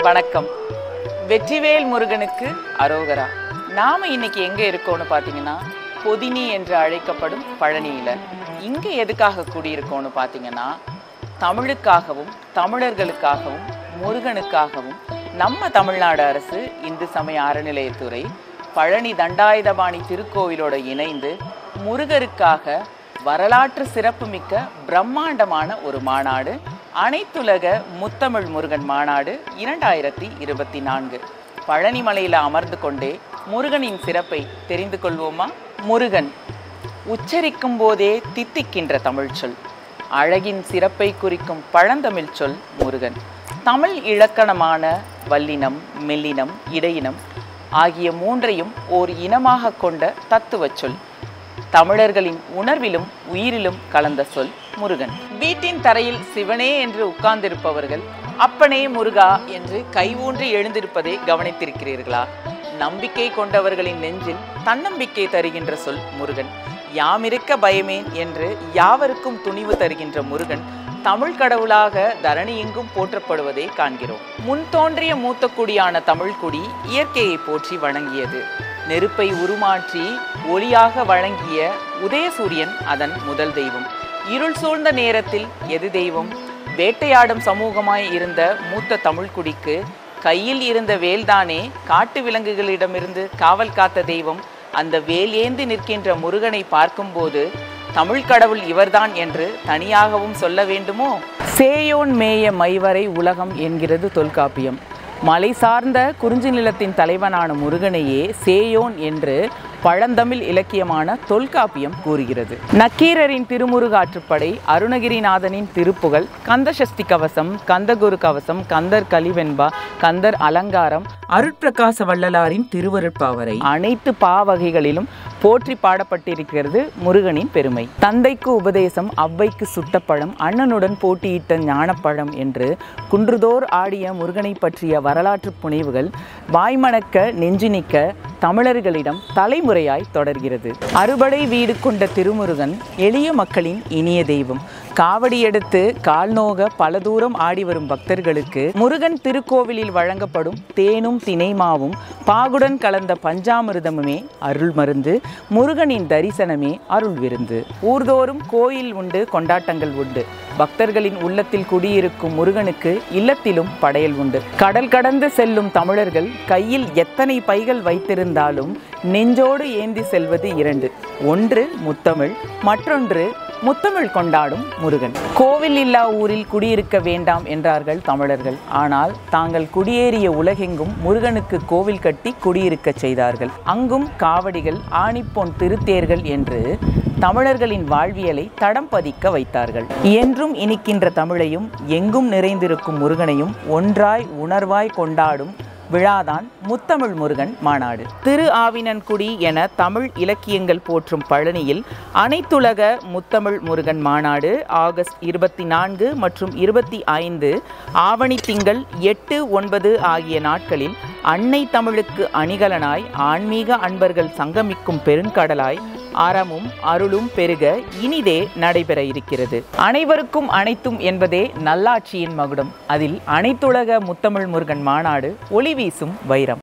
வணக்கம் வெற்றிவேல் முருகனுக்கு அரோகரா நாம இன்னைக்கு எங்க இருக்கோம்னு பார்த்தீங்கன்னா பொதினி என்று அழைக்கப்படும் பழனியில இங்க எதுக்காக கூடியிருக்கோம்னு பார்த்தீங்கன்னா தமிழுக்காகவும் தமிழர்களுக்காகவும் முருகனுக்காகவும் நம்ம தமிழ்நாடு அரசு இந்து சமய அறநிலையத்துறை பழனி தண்டாயுதபாணி திருக்கோவிலோட இணைந்து முருகருக்காக வரலாற்று சிறப்புமிக்க பிரம்மாண்டமான ஒரு மாநாடு அனைத்துலக முத்தமிழ் முருகன் மாநாடு இரண்டாயிரத்தி இருபத்தி நான்கு பழனிமலையில் அமர்ந்து கொண்டே முருகனின் சிறப்பை தெரிந்து கொள்வோமா முருகன் உச்சரிக்கும் போதே தித்திக்கின்ற தமிழ் சொல் அழகின் சிறப்பை குறிக்கும் பழந்தமிழ் சொல் முருகன் தமிழ் இலக்கணமான வல்லினம் மெல்லினம் இடையினம் ஆகிய மூன்றையும் ஓர் இனமாக கொண்ட தத்துவச் சொல் தமிழர்களின் உணர்விலும் உயிரிலும் கலந்த சொல் முருகன் வீட்டின் தரையில் சிவனே என்று உட்கார்ந்திருப்பவர்கள் அப்பனே முருகா என்று கை ஊன்றி எழுந்திருப்பதை கவனித்திருக்கிறீர்களா நம்பிக்கை கொண்டவர்களின் நெஞ்சில் தன்னம்பிக்கை தருகின்ற சொல் முருகன் யாமிருக்க பயமேன் என்று யாவருக்கும் துணிவு தருகின்ற முருகன் தமிழ் கடவுளாக தரணி எங்கும் போற்றப்படுவதை காண்கிறோம் முன் தோன்றிய மூத்த குடியான தமிழ்குடி இயற்கையை போற்றி வணங்கியது நெருப்பை உருமாற்றி ஒளியாக வழங்கிய உதயசூரியன் அதன் முதல் தெய்வம் இருள் சூழ்ந்த நேரத்தில் எது தெய்வம் வேட்டையாடும் சமூகமாய் இருந்த மூத்த தமிழ்குடிக்கு கையில் இருந்த வேல்தானே காட்டு விலங்குகளிடமிருந்து காவல் காத்த தெய்வம் அந்த வேல் ஏந்தி நிற்கின்ற முருகனை பார்க்கும்போது தமிழ் கடவுள் இவர்தான் என்று தனியாகவும் சொல்ல வேண்டுமோ சேயோன் மேய மைவரை உலகம் என்கிறது தொல்காப்பியம் மலை சார்ந்த குறிஞ்சி நிலத்தின் தலைவனான முருகனையே சேயோன் என்று பழந்தமிழ் இலக்கியமான தொல்காப்பியம் கூறுகிறது நக்கீரரின் திருமுருகாற்றுப்படை அருணகிரிநாதனின் திருப்புகழ் கந்தசஷ்டி கவசம் கந்தகுரு கவசம் கந்தர் கலிவெண்பா கந்தர் அலங்காரம் அருட்பிரகாச வள்ளலாரின் திருவருட்பாவரை அனைத்து பாவகைகளிலும் போற்றி பாடப்பட்டிருக்கிறது முருகனின் பெருமை தந்தைக்கு உபதேசம் அவ்வைக்கு சுட்டப்பழம் அண்ணனுடன் போட்டியிட்ட ஞானப்பழம் என்று குன்றுதோர் ஆடிய முருகனை பற்றிய வரலாற்று புனைவுகள் வாய்மணக்க நெஞ்சினிக்க தமிழர்களிடம் தலைமுறையாய் தொடர்கிறது அறுபடை வீடு கொண்ட திருமுருகன் எளிய மக்களின் இனிய தெய்வம் காவடி எடுத்து கால்நோக பல தூரம் ஆடி வரும் பக்தர்களுக்கு முருகன் திருக்கோவிலில் வழங்கப்படும் தேனும் தினைமாவும் பாகுடன் கலந்த பஞ்சாமிர்தமுமே அருள் மருந்து முருகனின் தரிசனமே அருள் விருந்து ஊர்தோறும் கோயில் உண்டு கொண்டாட்டங்கள் உண்டு பக்தர்களின் உள்ளத்தில் குடியிருக்கும் முருகனுக்கு இல்லத்திலும் படையல் உண்டு கடல் கடந்து செல்லும் தமிழர்கள் கையில் எத்தனை பைகள் வைத்திருந்தாலும் நெஞ்சோடு ஏந்தி செல்வது இரண்டு ஒன்று முத்தமிழ் மற்றொன்று முத்தமிழ் கொண்டாடும் முருகன் கோவில் இல்லா ஊரில் குடியிருக்க வேண்டாம் என்றார்கள் தமிழர்கள் ஆனால் தாங்கள் குடியேறிய உலகெங்கும் முருகனுக்கு கோவில் கட்டி குடியிருக்கச் செய்தார்கள் அங்கும் காவடிகள் ஆணிப்பொன் திருத்தேர்கள் என்று தமிழர்களின் வாழ்வியலை தடம் பதிக்க வைத்தார்கள் என்றும் இனிக்கின்ற தமிழையும் எங்கும் நிறைந்திருக்கும் முருகனையும் ஒன்றாய் உணர்வாய் கொண்டாடும் விழாதான் முத்தமிழ் முருகன் மாநாடு திரு ஆவினன்குடி என தமிழ் இலக்கியங்கள் போற்றும் பழனியில் அனைத்துலக முத்தமிழ் முருகன் மாநாடு ஆகஸ்ட் இருபத்தி நான்கு மற்றும் இருபத்தி ஐந்து ஆவணி திங்கள் எட்டு ஒன்பது ஆகிய நாட்களில் அன்னை தமிழுக்கு அணிகலனாய் ஆன்மீக அன்பர்கள் சங்கமிக்கும் பெருங்கடலாய் அறமும் அருளும் பெருக இனிதே நடைபெற இருக்கிறது அனைவருக்கும் அனைத்தும் என்பதே நல்லாட்சியின் மகுடம் அதில் அனைத்துலக முத்தமிழ் முருகன் மாநாடு ஒளி வீசும் வைரம்